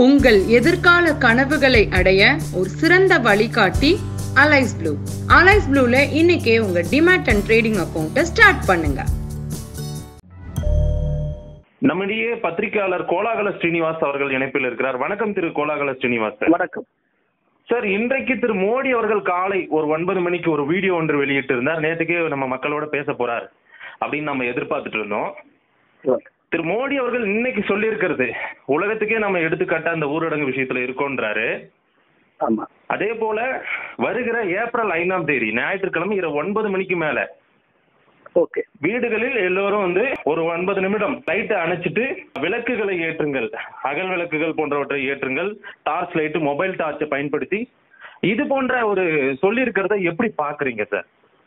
உங்கள் எதிர்கால கனவுகளை அடைய ஒரு சிறந்த வழிகாட்டி அலைஸ் ப்ளூ அலைஸ் ப்ளூல இன்னைக்கே உங்க டிமேட் அண்ட் ட்ரேடிங் அக்கௌண்ட்டை ஸ்டார்ட் பண்ணுங்க நம்மிடையே பத்திரிகையாளர் கோலாகல ஸ்ரீனிவாஸ் அவர்கள் இணைப்பில் இருக்கிறார் வணக்கம் திரு கோலாகல ஸ்ரீனிவாஸ் சார். வணக்கம் சார் இன்றைக்கு திரு மோடி அவர்கள் காலை ஒரு ஒன்பது மணிக்கு ஒரு வீடியோ ஒன்று வெளியிட்டு இருந்தார் நேற்றுக்கே நம்ம மக்களோட பேச போறார் அப்படின்னு நம்ம எதிர்பார்த்துட்டு இருந்தோம் திரு மோடி அவர்கள் இன்னைக்கு சொல்லியிருக்கிறது உலகத்துக்கே நம்ம எடுத்துக்காட்டா அந்த ஊரடங்கு விஷயத்துல இருக்கோன்றாரு ஆமா அதே போல வருகிற ஏப்ரல் ஐந்தாம் தேதி ஞாயிற்றுக்கிழமை இரவு ஒன்பது மணிக்கு மேல ஓகே வீடுகளில் எல்லோரும் வந்து ஒரு ஒன்பது நிமிடம் லைட்டை அணைச்சிட்டு விளக்குகளை ஏற்றுங்கள் அகல் விளக்குகள் போன்றவற்றை ஏற்றுங்கள் டார்ச் லைட் மொபைல் டார்ச்சை பயன்படுத்தி இது போன்ற ஒரு சொல்லியிருக்கிறத எப்படி பாக்குறீங்க சார்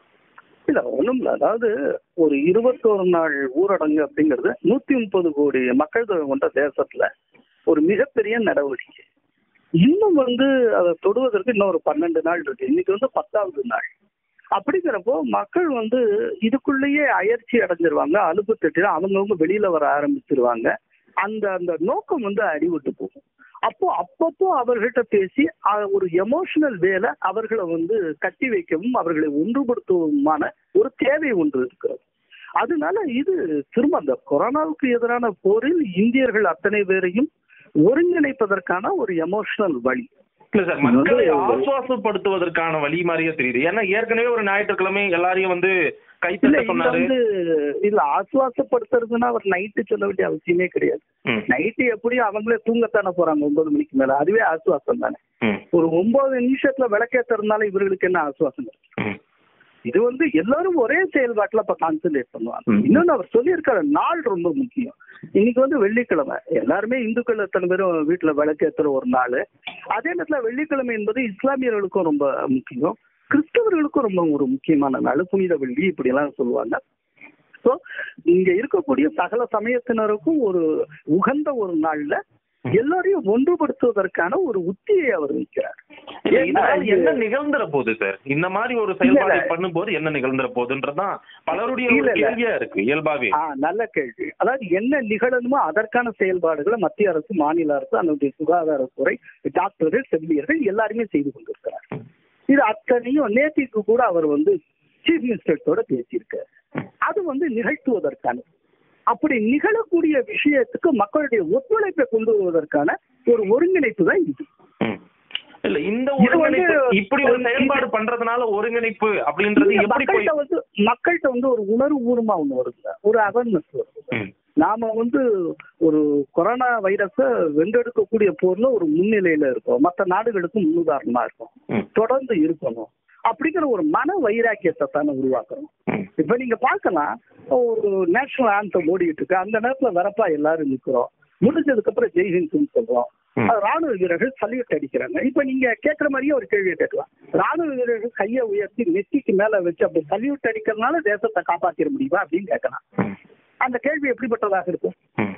இல்ல ஒண்ணும் இல்ல அதாவது ஒரு இருபத்தோரு நாள் ஊரடங்கு அப்படிங்கிறது நூத்தி முப்பது கோடி மக்கள் தொகை கொண்ட தேசத்துல ஒரு மிகப்பெரிய நடவடிக்கை இன்னும் வந்து அதை தொடுவதற்கு இன்னும் ஒரு பன்னெண்டு நாள் இருக்கு இன்னைக்கு வந்து பத்தாவது நாள் அப்படிங்கிறப்போ மக்கள் வந்து இதுக்குள்ளேயே அயற்சி அடைஞ்சிருவாங்க அலுப்பு தட்டில அவங்கவுங்க வெளியில வர ஆரம்பிச்சிருவாங்க அந்த அந்த நோக்கம் வந்து அடிவிட்டு போகும் அப்போ அப்பப்போ அவர்கள்ட்ட பேசி அஹ், ஒரு எமோஷனல் வேலை அவர்களை வந்து கட்டி வைக்கவும் அவர்களை ஒன்றுபடுத்தவுமான ஒரு தேவை ஒன்று இருக்கிறது அதனால இது திரும்ப அந்த கொரோனாவுக்கு எதிரான போரில் இந்தியர்கள் அத்தனை பேரையும் ஒருங்கிணைப்பதற்கான ஒரு எமோஷனல் வழி இல்ல சார் மக்களை ஆசுவாசப்படுத்துவதற்கான வழி மாதிரியே தெரியுது ஏன்னா ஏற்கனவே ஒரு ஞாயிற்றுக்கிழமை எல்லாரையும் வந்து இல்ல கைத்தட்ட இதுல சொன்னாரு வந்து இல்ல ஆசுவாசப்படுத்துறதுன்னா அவர் நைட்டு சொல்ல வேண்டிய அவசியமே கிடையாது ம், நைட்டு எப்படியும் அவங்களே தூங்கத்தானே போறாங்க ஒன்பது மணிக்கு மேல அதுவே ஆசுவாசம் தானே ம், ஒரு ஒன்பது நிமிஷத்துல விளக்கேத்துறதுனால இவர்களுக்கு என்ன ஆசுவாசம் இருக்கு? ம். இது வந்து எல்லாரும் ஒரே செயல்பாட்டுல இப்ப கான்சென்ட்ரேட் பண்ணுவாங்க ம். இன்னொன்னு அவர் சொல்லியிருக்கிற நாள் ரொம்ப முக்கியம் இன்னைக்கு வந்து வெள்ளிக்கிழமை எல்லாருமே இந்துக்கள் எத்தனை பேரும் வீட்டுல விளக்கேத்துற ஒரு நாள் அதே நேரத்துல வெள்ளிக்கிழமை என்பது இஸ்லாமியர்களுக்கும் ரொம்ப முக்கியம் கிறிஸ்தவர்களுக்கும் ரொம்ப ஒரு முக்கியமான நாள் புனித வெள்ளி இப்படி எல்லாம் சொல்லுவாங்க ஸோ இங்க இருக்கக்கூடிய சகல சமயத்தினருக்கும் ஒரு உகந்த ஒரு நாள்ல எல்லாரையும் ஒன்றுபடுத்துவதற்கான ஒரு உத்தியை அவர் வைக்கிறார் இல்ல, ஏன்னா இதனால இது- என்ன நிகழ்ந்துற போகுது சார் இந்த மாதிரி ஒரு செயல்பாடை இல்ல. பண்ணும்போது என்ன நிகழ்ந்துற போகுதுன்றதுதான் பலருடைய ஒரு இல்ல, இல்ல. கேள்வியா இருக்கு இயல்பாவே ஆ நல்ல கேள்வி அதாவது என்ன நிகழணுமோ அதற்கான செயல்பாடுகளை மத்திய அரசு மாநில அரசு அதனுடைய சுகாதாரத்துறை டாக்டர்கள் செவிலியர்கள் எல்லாருமே செய்து கொண்டிருக்கிறார் இது அத்தனையும் நேத்திக்கு கூட அவர் வந்து சீஃப் மினிஸ்டர்ஸோட பேசியிருக்காரு அது வந்து நிகழ்த்துவதற்கான அப்படி நிகழக்கூடிய விஷயத்துக்கு மக்களுடைய ஒத்துழைப்பை கொண்டு வருவதற்கான ஒரு ஒருங்கிணைப்பு தான் இது ம். இல்ல இந்த இது வந்து ஒருங்கிணைப்பு இப்படி ஒரு ஒரு செயல்பாடு பண்றதுனால ஒருங்கிணைப்பு அப்படின்றது இல்ல, எப்படி போய் மக்கள்கிட்ட வந்து மக்கள்கிட்ட வந்து ஒரு உணர்வு பூர்வமா ஒண்ணு வருது ஒரு அவேர்னஸ் வருது ம், நாம வந்து ஒரு கொரோனா வைரஸ வென்றெடுக்கக்கூடிய போர்ல ஒரு முன்னிலையில இருக்கோம் மற்ற நாடுகளுக்கும் முன்னுதாரணமா இருக்கும் ம், தொடர்ந்து இருக்கணும் அப்படிங்கிற ஒரு மன வைராக்கியத்தை தானே உருவாக்கணும் ம், இப்ப நீங்க பார்க்கலாம் ஒரு நேஷனல் ஆந்தம் ஓடிட்டு இருக்கு அந்த நேரத்துல வரப்பா எல்லாரும் நிக்கிறோம் முடிஞ்சதுக்கு அப்புறம் ஜெய்ஹிந்த்னு சொல்றோம் ம். அது ராணுவ வீரர்கள் சல்யூட் அடிக்கிறாங்க இப்ப நீங்க கேட்கிற மாதிரியே ஒரு கேள்வியை கேட்கலாம் ராணுவ வீரர்கள் கையை உயர்த்தி நெத்திக்கு மேல வச்சு அப்படி சல்யூட் அடிக்கிறதுனால தேசத்தை காப்பாத்திட முடியுமா அப்படின்னு கேட்கலாம் ம், அந்த கேள்வி எப்படிப்பட்டதாக இருக்கும் ம்.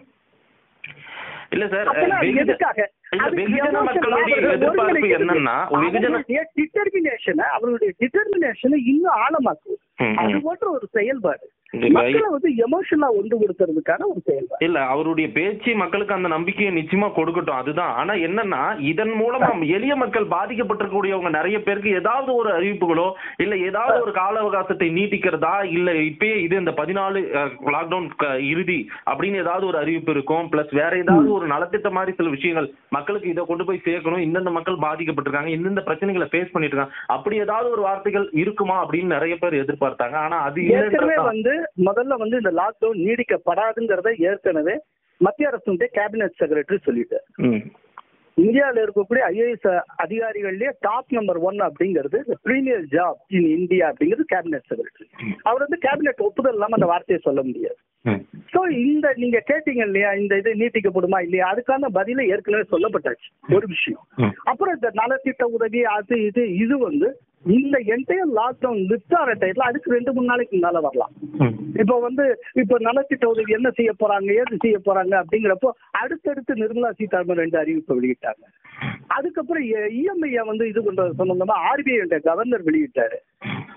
இல்ல சார் அப்பனா அது வெகுஜ- எதுக்காக? இல்ல, அது வெகுஜன emotion மக்களுடைய அவர்கள் எதிர்பார்ப்பு ஒருங்கிணைக்கிறது. என்னன்னா வெகுஜன அவர்களுடைய determination, அவர்களுடைய டிட்டர்மினேஷனை இன்னும் ஆழமாக்குவது ம், ம். அது போன்ற ஒரு செயல்பாடு இல்ல, மக்களை வந்து எமோஷனலா ஒன்று கொடுக்கறதுக்கான ஒரு செயல்பாடு இல்ல அவருடைய பேச்சு மக்களுக்கு அந்த நம்பிக்கையை நிச்சயமா கொடுக்கட்டும் அதுதான் ஆனா என்னன்னா இதன் மூலமா எளிய மக்கள் பாதிக்கப்பட்டிருக்கக்கூடியவங்க நிறைய பேருக்கு ஏதாவது ஒரு அறிவிப்புகளோ இல்ல ஏதாவது ஒரு கால அவகாசத்தை நீட்டிக்கிறதா இல்ல இப்பயே இது இந்த பதினாலு லாக்டவுன் இறுதி அப்படின்னு ஏதாவது ஒரு அறிவிப்பு இருக்கும் பிளஸ் வேற ஏதாவது ஒரு நலத்திட்ட மாதிரி சில விஷயங்கள் மக்களுக்கு இதை கொண்டு போய் சேர்க்கணும் இந்தந்த மக்கள் பாதிக்கப்பட்டிருக்காங்க இந்தந்த பிரச்சனைகளை ஃபேஸ் பண்ணிட்டு இருக்காங்க அப்படி ஏதாவது ஒரு வார்த்தைகள் இருக்குமா அப்படின்னு நிறைய பேர் எதிர்பார்த்தாங்க ஆனா அது ஏற்கனவே இல்லைன்றதுதான். வந்து முதல்ல வந்து இந்த லாக்டவுன் நீடிக்கப்படாதுங்கிறத ஏற்கனவே மத்திய அரசுடைய கேபினெட் செக்ரட்டரி சொல்லிட்டார் ம். இந்தியாவில் இருக்கக்கூடிய ஐஏஎஸ் அதிகாரிகள்லயே டாப் நம்பர் ஒன் அப்படிங்கிறது பிரீமியர் ஜாப் இன் இந்தியா அப்படிங்கிறது கேபினெட் செக்ரட்டரி அவர் வந்து கேபினெட் ஒப்புதல் இல்லாம அந்த வார்த்தையை சொல்ல முடியாது ம். சோ இந்த நீங்க கேட்டீங்க இல்லையா இந்த இது நீட்டிக்கப்படுமா இல்லையா அதுக்கான பதில ஏற்கனவே சொல்லப்பட்டாச்சு ஒரு விஷயம் ம். அப்புறம் இந்த நலத்திட்ட உதவி அது இது இது வந்து இந்த என்டையர் லாக்டவுன் லிஃப்ட் ஆகிற டயத்துல அதுக்கு ரெண்டு மூணு நாளைக்கு முன்னால வரலாம் ம். இப்போ வந்து இப்போ நலத்திட்ட உதவி என்ன செய்ய போறாங்க ஏது செய்ய போறாங்க அப்படிங்கிறப்போ அடுத்தடுத்து நிர்மலா சீதாராமன் ரெண்டு அறிவிப்பை வெளியிட்டாங்க அதுக்கப்புறம் இஎம்ஐ வந்து இது பண்றது சம்பந்தமா ஆர்பிஐ கவர்னர் வெளியிட்டாரு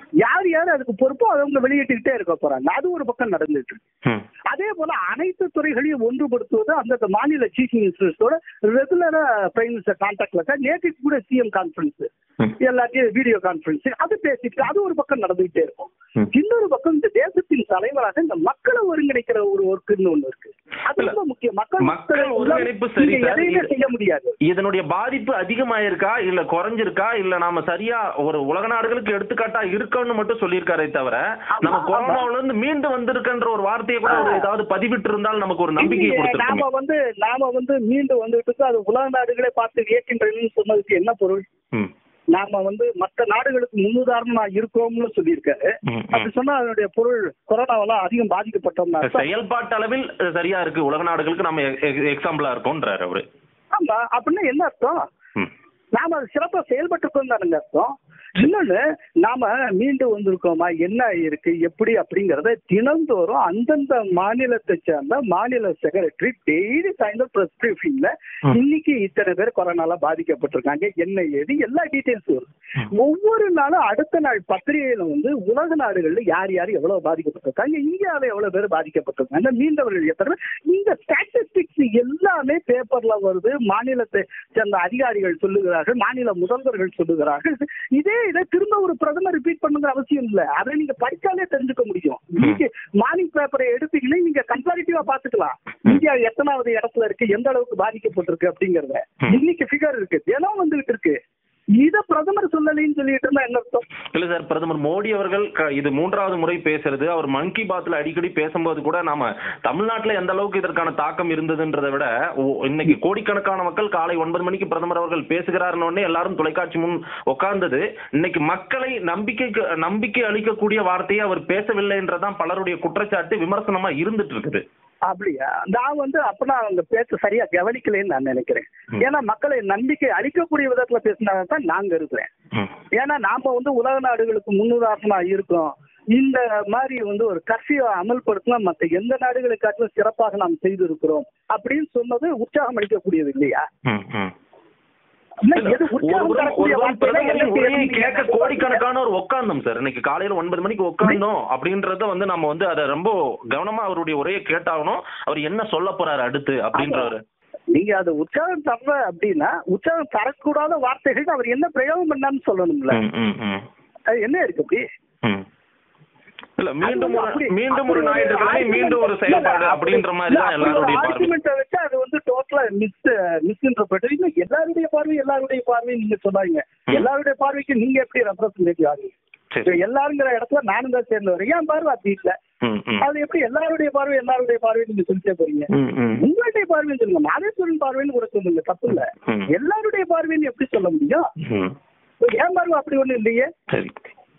யார் யார் அதுக்கு பொறுப்போ அதை அவங்க வெளியிட்டுக்கிட்டே இருக்க போறாங்க அது ஒரு பக்கம் நடந்துட்டு இருக்கு ம். அதே போல அனைத்து துறைகளையும் ஒன்றுபடுத்துவது அந்தந்த மாநில சீஃப் மினிஸ்டர்ஸோட ரெகுலரா பிரைம் மினிஸ்டர் கான்டாக்ட்ல இருக்க நேற்று கூட சிஎம் கான்ஃபரன்ஸ் ம். எல்லாத்தையும் வீடியோ கான்ஃபரன்ஸ் அது பேசிட்டு அது ஒரு பக்கம் நடந்துகிட்டே இருக்கும் ம். இன்னொரு பக்கம் இந்த தேசத்தின் தலைவராக இந்த மக்களை ஒருங்கிணைக்கிற ஒரு ஒர்க்குன்னு ஒண்ணு இருக்கு அது இல்ல. ரொம்ப முக்கியம் மக்கள் மக்கள் ஒருங்கிணைப்பு சரி நீங்க சார். எதையுமே இது- செய்ய முடியாது இதனுடைய பாதிப்பு அதிகமாயிருக்கா இல்ல குறைஞ்சிருக்கா இல்ல நாம சரியா ஒரு உலக நாடுகளுக்கு எடுத்துக்காட்டா இருக்கோம்னு மட்டும் சொல்லியிருக்காரே தவிர நம்ம ஆமா, கொரோனாவுல இருந்து மீண்டு வந்திருக்கின்ற ஒரு வார்த்தையை கூட ஒரு ஏதாவது பதிவிட்டு இருந்தால் நமக்கு ஒரு நம்பிக்கை இல்லையே, கொடுத்துருக்கோம் நாம வந்து நாம வந்து மீண்டு வந்துட்டு இருக்கோம். அது உலக நாடுகளே பார்த்து வியக்கின்றதுன்னு சொன்னதுக்கு என்ன பொருள் ம். நாம வந்து மற்ற நாடுகளுக்கு முன்னுதாரணமா இருக்கோம்னு சொல்லியிருக்காரு ம், ம். அப்படி சொன்னா அதனுடைய பொருள் கொரோனாவெல்லாம் அதிகம் பாதிக்கப்பட்டோம்னா அர்த்தம். செயல்பாட்டு அளவில் சரியா இருக்கு உலக நாடுகளுக்கு நம்ம எக்ஸாம்பிளா இருக்கோம்ன்றாரு அவரு ஆமா அப்படின்னா என்ன அர்த்தம் ம். நாம அது சிறப்பா செயல்பட்டிருக்கோம் தானுங்க அர்த்தம் இன்னொன்னு நாம மீண்டு வந்திருக்கோமா என்ன இருக்கு எப்படி அப்படிங்கறத தினந்தோறும் அந்தந்த மாநிலத்தை சேர்ந்த மாநில செக்ரட்டரி டெய்லி சாயந்தரம் பிரஸ் பிரீஃபிங்ல ம். இன்னைக்கு இத்தனை பேர் கொரோனால பாதிக்கப்பட்டிருக்காங்க என்ன ஏது எல்லா டீடைல்ஸ் வரும் ஒவ்வொரு நாளும் அடுத்த நாள் பத்திரிகையில வந்து உலக நாடுகள்ல யார் யார் எவ்வளவு பாதிக்கப்பட்டிருக்காங்க இந்தியாவில எவ்வளவு பேர் பாதிக்கப்பட்டிருக்காங்க மீண்டவர்கள் எத்தனை பேர்? இந்த ஸ்டாட்டிஸ்டிக்ஸ் எல்லாமே பேப்பர்ல வருது மாநிலத்தை சேர்ந்த அதிகாரிகள் சொல்லுகிறார்கள் மாநில முதல்வர்கள் சொல்லுகிறார்கள் இதே இதை திரும்ப ஒரு பிரதமர் ரிப்பீட் பண்ணுங்கிற அவசியம் இல்ல அதை நீங்க படிச்சாலே தெரிஞ்சுக்க முடியும் நீங்க மார்னிங் பேப்பரை எடுத்தீங்கன்னா நீங்க கம்பேரிட்டிவா பாத்துக்கலாம் இந்தியா எத்தனாவது இடத்துல இருக்கு எந்த அளவுக்கு பாதிக்கப்பட்டிருக்கு அப்படிங்கறத இன்னைக்கு ஃபிகர் இருக்கு தினம் வந்துகிட்டு இருக்கு இத பிரதமர் சொல்லலைன்னு சொல்லிட்டு இருந்தா என்ன அர்த்தம் இல்ல சார் பிரதமர் மோடி அவர்கள் க- இது மூன்றாவது முறை பேசுறது அவர் மன் கி பாத்ல அடிக்கடி பேசும்போது கூட நாம தமிழ்நாட்டுல எந்த அளவுக்கு இதற்கான தாக்கம் இருந்ததுன்றதை விட ஓ- இன்னைக்கு கோடிக்கணக்கான மக்கள் காலை ஒன்பது மணிக்கு பிரதமர் அவர்கள் பேசுகிறாருன்னு உடனே எல்லாரும் தொலைக்காட்சி முன் உட்கார்ந்தது இன்னைக்கு மக்களை நம்பிக்கைக்கு நம்பிக்கை அளிக்கக்கூடிய வார்த்தையை அவர் பேசவில்லைன்றதான் பலருடைய குற்றச்சாட்டு விமர்சனமா இருந்துட்டு இருக்குது அப்படியா நான் வந்து அப்பனா அவங்க பேச்ச சரியா கவனிக்கலைன்னு நான் நினைக்கிறேன் ம். ஏன்னா மக்களை நம்பிக்கை அளிக்கக்கூடிய விதத்துல பேசினாங்க தான் நான் கருதுறேன் ம். ஏன்னா நாம வந்து உலக நாடுகளுக்கு முன்னுதாரணமா இருக்கோம் இந்த மாதிரி வந்து ஒரு கர்ஃபியூ அமல்படுத்தினா மத்த எந்த நாடுகளை காட்டிலும் சிறப்பாக நாம் செய்திருக்கிறோம் அப்படின்னு சொன்னது உற்சாகம் அளிக்கக்கூடியது இல்லையா ம், ம். இல்ல, எது உற்சாகம் ஒருபுறம் தரக்கூடிய ஒருபுறம் வார்த்தையில பிரதமரின் எனக்கு உரையை எதுவும் கேட்க இல்லை. கோடிக்கணக்கானோர் உட்கார்ந்தோம் சார் இன்னைக்கு காலையில ஒன்பது மணிக்கு உட்கார்ந்தோம் அப்படின்றத வந்து நம்ம வந்து அதை ரொம்ப கவனமா அவருடைய உரையை கேட்டாகணும் அவர் என்ன சொல்ல போறாரு அடுத்து அப்படின்றவர் நீங்க அது உற்சாகம் தர்ற அப்படின்னா உற்சாகம் தரக்கூடாத வார்த்தைகள் அவர் என்ன பிரயோகம் பண்ணான்னு சொல்லணும்ல ம், ம், ம், அது என்ன இருக்கு அப்படி ம். இல்ல மீண்டும் ஒரு அப்படி- மீண்டும் ஒரு அப்படி ஞாயிற்றுக்கிழமை argument மீண்டும் ஒரு இல்ல, செயல்பாடு அப்படி- அப்படின்ற மாதிரி இல்ல, தான் அப்படி ஒரு எல்லாருடைய பார்வை argument அ வச்சு அது வந்து டோட்டலா மிஸ் மிஸ்இன்டர்பிரட் இன்னும் எல்லாருடைய பார்வை எல்லாருடைய பார்வை நீங்க சொன்னாங்க ம். எல்லாருடைய பார்வைக்கு நீங்க எப்படி ரெப்ரசன்டேட்டிவ் ஆகுங்க சரி இப்ப எல்லாருங்கிற இடத்துல நானும் தான் சேர்ந்தவர் ஏன் பார்வை அப்படி இல்ல ம், ம். அது எப்படி எல்லாருடைய பார்வை எல்லாருடைய பார்வை நீங்க சொல்லிட்டே போறீங்க ம், ம். உங்களுடைய பார்வைன்னு சொல்லுங்க மாதேஸ்வரன் பார்வைன்னு கூட சொல்லுங்க தப்பு இல்ல ம். எல்லாருடைய பார்வைன்னு எப்படி சொல்ல முடியும் ம். ஏன் பார்வை அப்படி ஒண்ணு இல்லையே சரி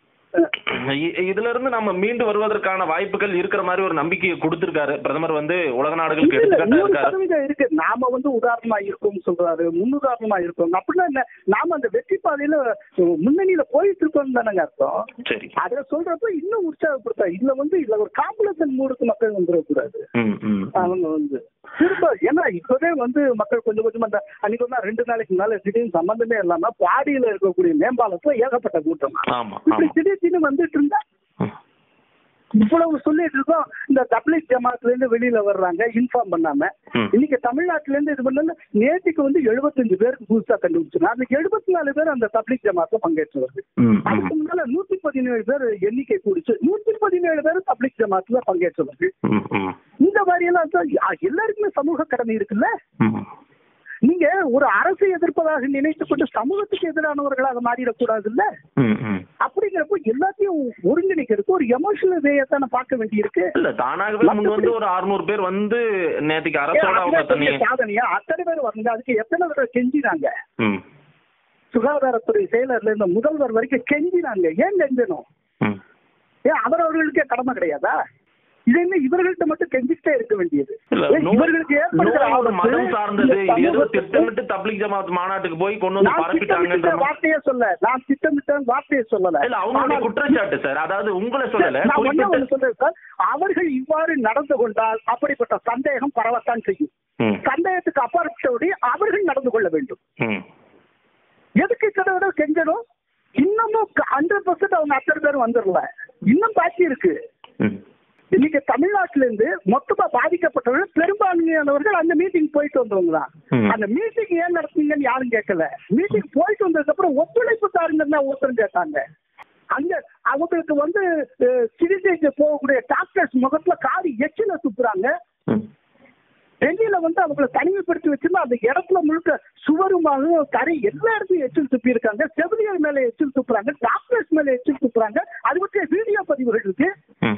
இ- இதுல இருந்து நம்ம மீண்டு வருவதற்கான வாய்ப்புகள் இருக்கிற மாதிரி ஒரு நம்பிக்கையை கொடுத்திருக்காரு பிரதமர் வந்து உலக நாடுகளுக்கு இல்ல, இல்ல, எடுத்துக்காட்டா நூறு இருக்காரு சதவீதம் இருக்கு நாம வந்து உதாரணமா இருக்கோம் சொல்றாரு முன்னுதாரணமா இருக்கோம் அப்படின்னா என்ன நாம அந்த வெற்றி பாதையில முன்னணியில போயிட்டு இருக்கோம் தானங்க அர்த்தம் சரி அத சொல்றப்ப இன்னும் உற்சாகப்படுத்தா இதுல வந்து இதுல ஒரு காம்புலேஷன் மூடுக்கு மக்கள் வந்துடக்கூடாது ம், ம். அவங்க வந்து திரும்ப ஏன்னா இப்பவே வந்து மக்கள் கொஞ்சம் கொஞ்சமா அந்த அன்னைக்கு ஒரு நாள் ரெண்டு நாளைக்கு முன்னால திடீர்னு சம்பந்தமே இல்லாம பாடியில இருக்கக்கூடிய மேம்பாலத்துல ஏகப்பட்ட கூட்டம் ஆமா இப்படி ஆமா திடீர் திடீர்னு வந்துட்டு இருந்தா ம். இவ்வளவு சொல்லிட்டு இருக்கோம் இந்த தப்லீக் ஜமாத்துல இருந்து வெளியில வர்றாங்க இன்ஃபார்ம் பண்ணாம ம். இன்னைக்கு தமிழ்நாட்டுல இருந்து இது பண்ணல நேற்றுக்கு வந்து 75 பேருக்கு புதுசா கண்டுபிடிச்சு அந்த எழுபத்தி நாலு பேர் அந்த தப்லீக் ஜமாத்துல பங்கேற்றவர்கள் ம், ம். அதுக்கு முன்னால நூத்தி பதினேழு பேர் எண்ணிக்கை கூடிச்சு நூத்தி பதினேழு பேர் தப்லீக் ஜமாத்துல பங்கேற்றவர்கள் ம், ம். இந்த மாதிரி எல்லாம் தான் யா- எல்லாருக்குமே சமூக கடமை இருக்குல்ல ம். நீங்க ஒரு அரசை எதிர்ப்பதாக நினைத்துக் கொண்டு சமூகத்துக்கு எதிரானவர்களாக மாறிடக்கூடாது இல்ல ம், ம். அப்படிங்கிறப்போ எல்லாத்தையும் ஒருங்கிணைக்கிறதுக்கு ஒரு எமோஷனல் வேயை தானே பார்க்க வேண்டியிருக்கு இல்ல தானாகவே முன் வந்து ஒரு 600 பேர் வந்து நேற்றுக்கு அரசோட அவங்க அதுதான் பெரிய தனியா சாதனையா அத்தனை பேர் வரங்க அதுக்கு எத்தனை தடவை கெஞ்சினாங்க ம், சுகாதாரத்துறை செயலர்ல இருந்த முதல்வர் வரைக்கும் கெஞ்சினாங்க ஏன் கெஞ்சணும் ம். ஏன் அவர் அவர்களுக்கே கடமை கிடையாதா இது என்ன இவர்கள்ட்ட மட்டும் கெஞ்சிட்டே இருக்க வேண்டியது இல்ல, ஏன் நோய்- இவர்களுக்கு ஏற்படுகிற நோய் ஒரு ஆபத்து மதம் சார்ந்தது இந்த இது ஏதோ சமூகத்துக்கு- திட்டமிட்டு தப்லீக் ஜமாத் மாநாட்டுக்கு போய் கொண்டு வந்து நான் பரப்பிட்டாங்கன்ற திட்டமிட்ட மாதிரி- வார்த்தையே சொல்ல நான் திட்டமிட்ட வார்த்தையை சொல்லல இல்ல அவங்களுடைய ஆனால் குற்றச்சாட்டு சார் அதாவது உங்களை சொல்லல நான் ஒண்ணே குறிப்பிட்ட ஒண்ணு சொல்றேன் சார் அவர்கள் இவ்வாறு நடந்து கொண்டால் அப்படிப்பட்ட சந்தேகம் பரவத்தான் செய்யும் ம், சந்தேகத்துக்கு அப்பாற்பட்டபடி அவர்கள் நடந்து கொள்ள வேண்டும் ம். எதுக்கு இத்தனை தடவை கெஞ்சணும் இன்னமும் ஹண்ட்ரட் பர்சன்ட் அவங்க அத்தனை பேர் வந்துடல இன்னும் பாக்கி இருக்கு ம். இன்னைக்கு தமிழ்நாட்டில இருந்து மொத்தமா பாதிக்கப்பட்டவர்கள் பெரும்பான்மையானவர்கள் அந்த மீட்டிங் போயிட்டு வந்தவங்க தான் ம். அந்த மீட்டிங் ஏன் நடத்தீங்கன்னு யாரும் கேட்கல மீட்டிங் போயிட்டு வந்ததுக்கு அப்புறம் ஒத்துழைப்பு தாருங்கன்னு தான் ஒருத்தரும் கேட்டாங்க அங்க அவங்களுக்கு வந்து அஹ், சிகிச்சைக்கு போகக்கூடிய டாக்டர்ஸ் முகத்துல காரி எச்சில துப்புறாங்க ம். டெல்லியில வந்து அவங்களை தனிமைப்படுத்தி வச்சிருந்தா அந்த இடத்துல முழுக்க சுவருமாக தரை எல்லா இடத்துலயும் எச்சில் துப்பி இருக்காங்க செவிலியர் மேல எச்சில் துப்புறாங்க டாக்டர்ஸ் மேல எச்சில் துப்புறாங்க அது பற்றிய வீடியோ பதிவுகள் இருக்கு ம்.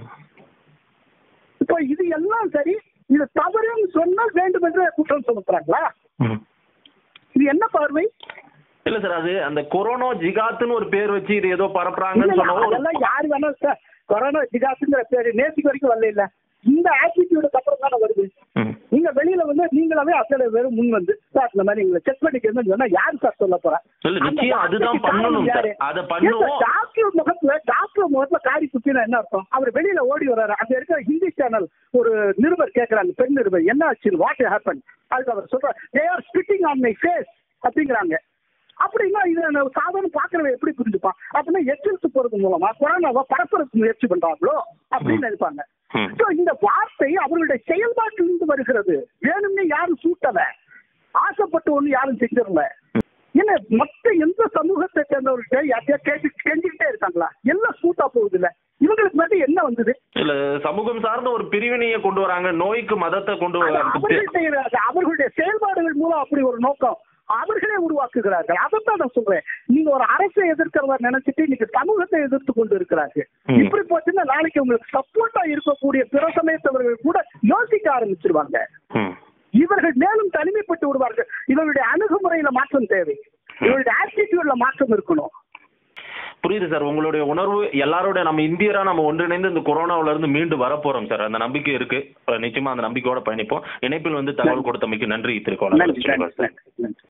இப்போ இது எல்லாம் சரி இது தவறுன்னு சொன்னால் வேண்டும் என்று குற்றம் சுமத்துறாங்களா ம். இது என்ன பார்வை இல்ல சார் அது அந்த கொரோனா ஜிகாத்துன்னு ஒரு பேர் வச்சு இது ஏதோ பரப்புறாங்கன்னு இல்ல, சொன்னவோ அதெல்லாம் யாரு வேணா சார் கொரோனா ஜிகாத்துங்கிற பேரு நேற்றுக்கு வரைக்கும் வரல இல்ல இந்த ஆட்டிடியூடுக்கு அப்புறம் தானே வருது ம். நீங்க வெளியில வந்து நீங்களாவே அத்தனை பேரும் முன் வந்து சார் இந்த மாதிரி எங்களை செக் பண்ணிக்கணும்னு சொன்னா யாரு சார் சொல்ல போறா இல்ல, நிச்சயம் அதுதான் பண்ணணும் சார். அதை பண்ணுவோம். டாக்டர் முகத்துல டாக்டர் முகத்துல காரி குத்தினா என்ன அர்த்தம் அவர் வெளியில ஓடி வர்றாரு அங்க இருக்கிற ஹிந்தி சேனல் ஒரு நிருபர் கேக்குறாங்க பெண் நிருபர் என்ன ஆச்சு வாட் ஹேப்பன் அதுக்கு அவர் சொல்ற they are spitting on my face அப்படிங்கிறாங்க அப்படின்னா இதை நான் சாதாரண பாக்குறவன் எப்படி புரிஞ்சுப்பான் அப்படின்னா எச்சரித்து துப்புறது மூலமா கொரோனாவை பரப்புறதுக்கு முயற்சி பண்றாங்களோ அப்படின்னு நினைப்பாங்க ம். So, இந்த வார்த்தை அவர்களுடைய செயல்பாட்டிலிருந்து வருகிறது வேணும்னே யாரும் சூட்டல ஆசைப்பட்டு ஒண்ணு யாரும் செஞ்சிடல என்ன மற்ற எந்த சமூகத்தை சேர்ந்தவர்கிட்ட யார்கிட்டயா கேட்டு கெஞ்சிக்கிட்டே இருக்காங்களா எல்லாம் சூட்டா போகுது இல்ல இவங்களுக்கு மட்டும் என்ன வந்தது இல்ல சமூகம் சார்ந்த ஒரு பிரிவினையை கொண்டு வராங்க நோய்க்கு மதத்தை கொண்டு அது வராங்க அவர்கள் செய்யறாங்க அவர்களுடைய செயல்பாடுகள் மூலம் அப்படி ஒரு நோக்கம் அவர்களே உருவாக்குகிறார்கள் அதைத்தான் நான் சொல்றேன் நீங்க ஒரு அரசை எதிர்க்கிறதா நினைச்சிட்டு இன்னைக்கு சமூகத்தை எதிர்த்து கொண்டு இருக்கிறார்கள் ம். இப்படி போச்சுன்னா நாளைக்கு உங்களுக்கு சப்போர்ட்டா இருக்கக்கூடிய பிற சமயத்தவர்கள் கூட யோசிக்க ஆரம்பிச்சிருவாங்க ம். இவர்கள் மேலும் தனிமைப்பட்டு விடுவார்கள் இவர்களுடைய அணுகுமுறையில மாற்றம் தேவை இவர்களுடைய ஆட்டிடியூட்ல மாற்றம் இருக்கணும் புரியுது சார் உங்களுடைய உணர்வு எல்லாரோட நம்ம இந்தியரா நம்ம ஒன்றிணைந்து இந்த கொரோனாவுல இருந்து மீண்டு வரப்போறோம் சார் அந்த நம்பிக்கை இருக்கு அஹ் நிச்சயமா அந்த நம்பிக்கையோட பயணிப்போம் இணைப்பில் வந்து தகவல் கொடுத்தமைக்கு நன்றி நன்றி திருக்கோளம் நன்றி நன்றி நன்றி